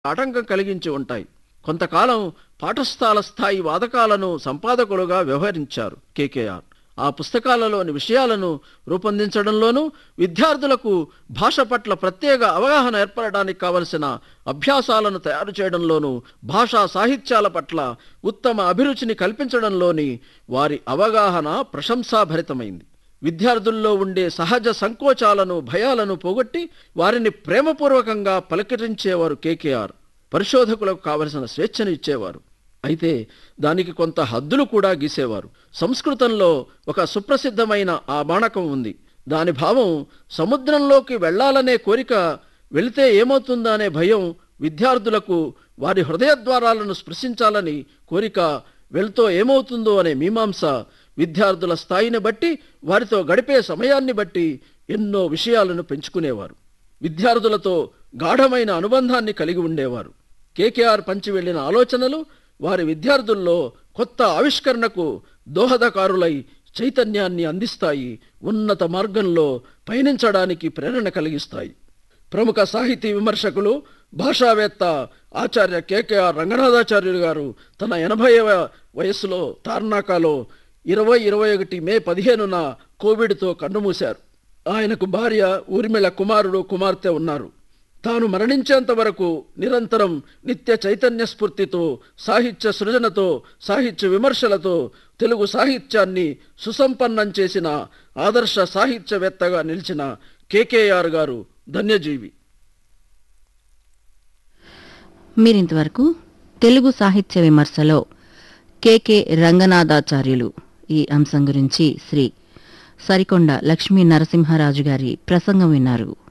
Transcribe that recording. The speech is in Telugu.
ఆటంకం కలిగించి ఉంటాయి కొంతకాలం పాఠశాల స్థాయి వాదకాలను సంపాదకులుగా వ్యవహరించారు కేకేఆర్ ఆ పుస్తకాలలోని విషయాలను రూపొందించడంలోనూ విద్యార్థులకు భాష పట్ల ప్రత్యేక అవగాహన ఏర్పడడానికి కావలసిన అభ్యాసాలను తయారు చేయడంలోనూ భాషా సాహిత్యాల పట్ల ఉత్తమ అభిరుచిని కల్పించడంలోని వారి అవగాహన ప్రశంసాభరితమైంది విద్యార్థుల్లో ఉండే సహజ సంకోచాలను భయాలను పోగొట్టి వారిని ప్రేమపూర్వకంగా పలకరించేవారు కేకేఆర్ పరిశోధకులకు కావలసిన స్వేచ్ఛను ఇచ్చేవారు అయితే దానికి కొంత హద్దులు కూడా గీసేవారు సంస్కృతంలో ఒక సుప్రసిద్ధమైన ఆ బాణకం ఉంది దాని భావం సముద్రంలోకి వెళ్ళాలనే కోరిక వెళితే ఏమవుతుందా అనే భయం విద్యార్థులకు వారి హృదయద్వారాలను స్పృశించాలని కోరిక వెళ్తో ఏమవుతుందో అనే మీమాంస విద్యార్థుల స్థాయిని బట్టి వారితో గడిపే సమయాన్ని బట్టి ఎన్నో విషయాలను పెంచుకునేవారు విద్యార్థులతో గాఢమైన అనుబంధాన్ని కలిగి ఉండేవారు కేకేఆర్ పంచి వెళ్ళిన ఆలోచనలు వారి విద్యార్థుల్లో కొత్త ఆవిష్కరణకు దోహదకారులై చైతన్యాన్ని అందిస్తాయి ఉన్నత మార్గంలో పయనించడానికి ప్రేరణ కలిగిస్తాయి ప్రముఖ సాహితీ విమర్శకులు భాషావేత్త ఆచార్య కేకేఆర్ రంగనాథాచార్యులు గారు తన ఎనభైవ వయస్సులో తార్నాకాలో ఇరవై ఇరవై ఒకటి మే పదిహేనున కోవిడ్తో కన్నుమూశారు ఆయనకు భార్య ఊర్మిళ కుమారుడు కుమార్తె ఉన్నారు తాను మరణించేంత వరకు నిరంతరం నిత్య చైతన్య స్ఫూర్తితో సాహిత్య సృజనతో సాహిత్య విమర్శలతో తెలుగు సాహిత్యాన్ని సుసంపన్నం చేసిన ఆదర్శ సాహిత్యవేత్తగా నిలిచిన కేకేఆర్ గారు ధన్యజీవి మీరింతవరకు తెలుగు సాహిత్య విమర్శలో కెకే రంగనాథాచార్యులు ఈ అంశం గురించి శ్రీ సరికొండ లక్ష్మీ నరసింహారాజు గారి ప్రసంగం విన్నారు